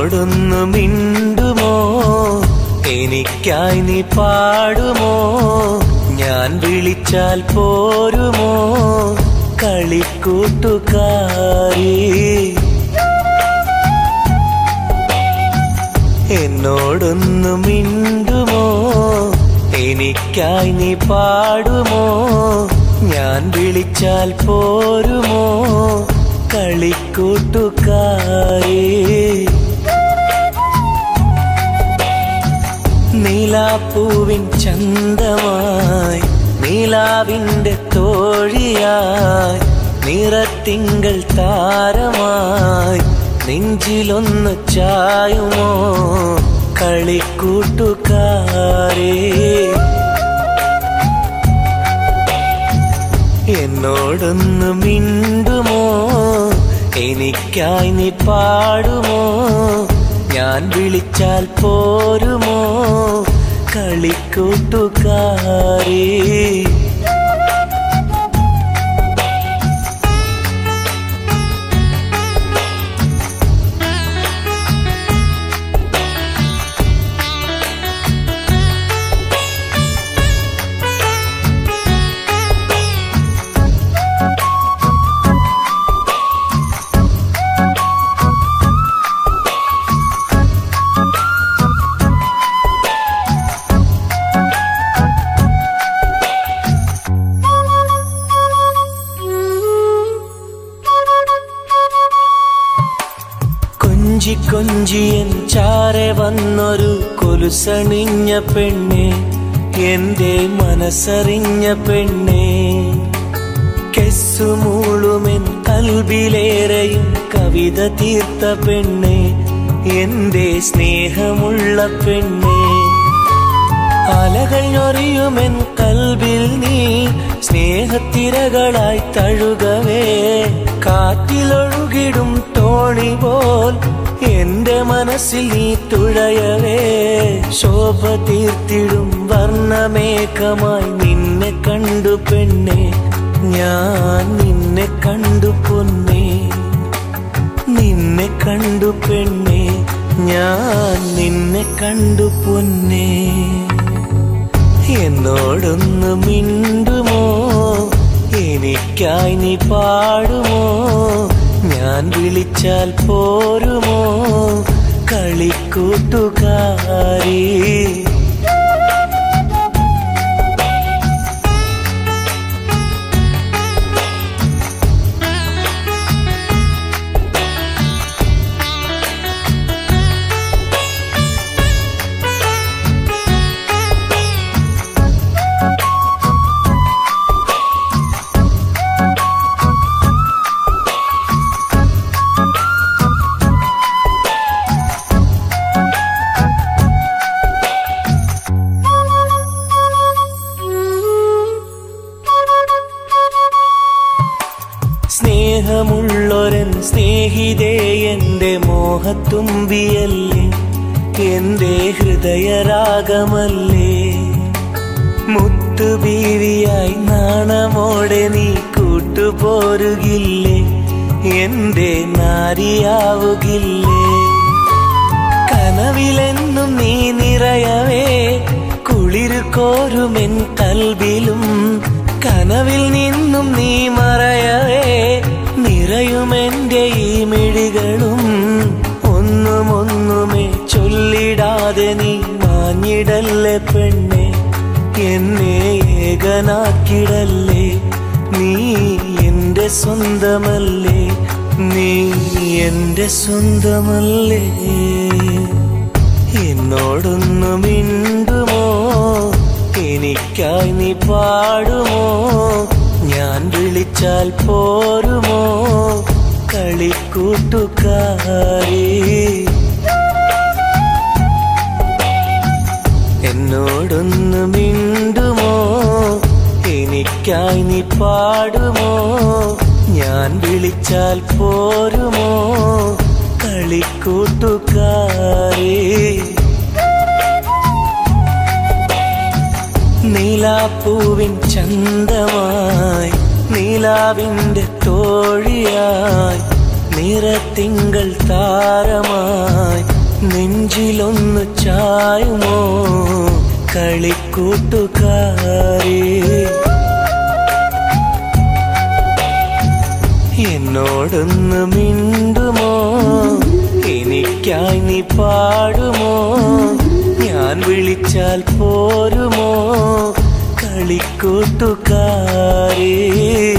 എന്നോടൊന്നു മിണ്ടുമോ എനിക്കായി നീ പാടുമോ ഞാൻ വിളിച്ചാൽ പോരുമോ കളിക്കൂട്ടുകാരി എന്നോടൊന്നു മിണ്ടുമോ എനിക്കായി നീ പാടുമോ ഞാൻ വിളിച്ചാൽ പോരുമോ കളിക്കൂട്ടുകാരി നീലാപ്പൂവിൻ ചന്തമായി നീലാവിന്റെ തോഴിയായി നിറത്തിങ്കൾ താരമായി നെഞ്ചിലൊന്ന് ചായുമോ കളിക്കൂട്ടുകാരേ എന്നോടൊന്ന് മിണ്ടുമോ എനിക്കായി നീ പാടുമോ ഞാൻ വിളിച്ചാൽ പോരുമോ കളിക്കൂട്ടുകാരേ കൊഞ്ചി കൊഞ്ചിയൻ ചാരെ വന്നൊരു കൊലുസണിഞ്ഞ പെണ്ണെ എന്റെ മനസ്സറിഞ്ഞ പെണ്ണെ കെസ്സുമൂളുമെൻ കൽബിലേറെയും കവിത തീർത്ത പെണ്ണെ എന്റെ സ്നേഹമുള്ള പെണ്ണെ അലകൾ ഞൊറിയുമെൻ കൽബിൽ നീ സ്നേഹത്തിരകളായി തഴുകവേ കാറ്റിലൊഴുകിടും തോണി പോൽ എന്റെ മനസ്സിൽ നീ തുഴയവേ ശോഭ തീർത്തിടും വർണ്ണമേഘമായി നിന്നെ കണ്ടു പെണ്ണെ ഞാൻ നിന്നെ കണ്ടു പൊന്നേ നിന്നെ കണ്ടു പെണ്ണെ ഞാൻ നിന്നെ കണ്ടു പൊന്നേ എന്നോടൊന്ന് മിണ്ടുമോ എനിക്കായി നീ പാടുമോ ഞാൻ വിളിച്ചാൽ പോരുമോ കളിക്കൂട്ടുകാരി സ്നേഹമുള്ളൊരൻ സ്നേഹിതേ എന്റെ മോഹത്തുമ്പിയല്ലേ എന്റെ ഹൃദയരാഗമല്ലേ മുത്തുബീവിയായി നാണമോടെ നീ കൂട്ടുപോരുകില്ലേ എന്റെ നാരിയാവുകില്ലേ കനവിലെന്നും നീ നിറയവേ കുളിരു കോരുമെൻ കൽബിലും കനവിൽ നിന്നും നീ മറയവേ നിറയുമെന്റെ ഈ മിഴികളും ഒന്നും ഒന്നുമേ ചൊല്ലിടാതെ നീ മാഞ്ഞിടല്ലേ പെണ്ണെ എന്നെ ഏകനാക്കിടല്ലേ നീ എന്റെ സ്വന്തമല്ലേ നീ എന്റെ സ്വന്തമല്ലേ എന്നോടൊന്നു മിണ്ടുമോ എനിക്കായി നീ പാടുമോ ഞാൻ വിളിച്ചാൽ പോരുമോ കളിക്കൂട്ടുകാരി എന്നോടൊന്നു മിണ്ടുമോ എനിക്കായി നീ പാടുമോ ഞാൻ വിളിച്ചാൽ പോരുമോ കളിക്കൂട്ടുകാരി നീലാപ്പൂവിൻ ചന്തമായി നീലാവിന്റെ തോഴിയായി നിറത്തിങ്കൾ താരമായി നെഞ്ചിലൊന്നു ചായുമോ കളിക്കൂട്ടുകാരേ എന്നോടൊന്ന് മിണ്ടുമോ എനിക്കായി നീ പാടുമോ ഞാൻ വിളിച്ചാൽ പോരുമോ കളിക്കൂട്ടുകാരേ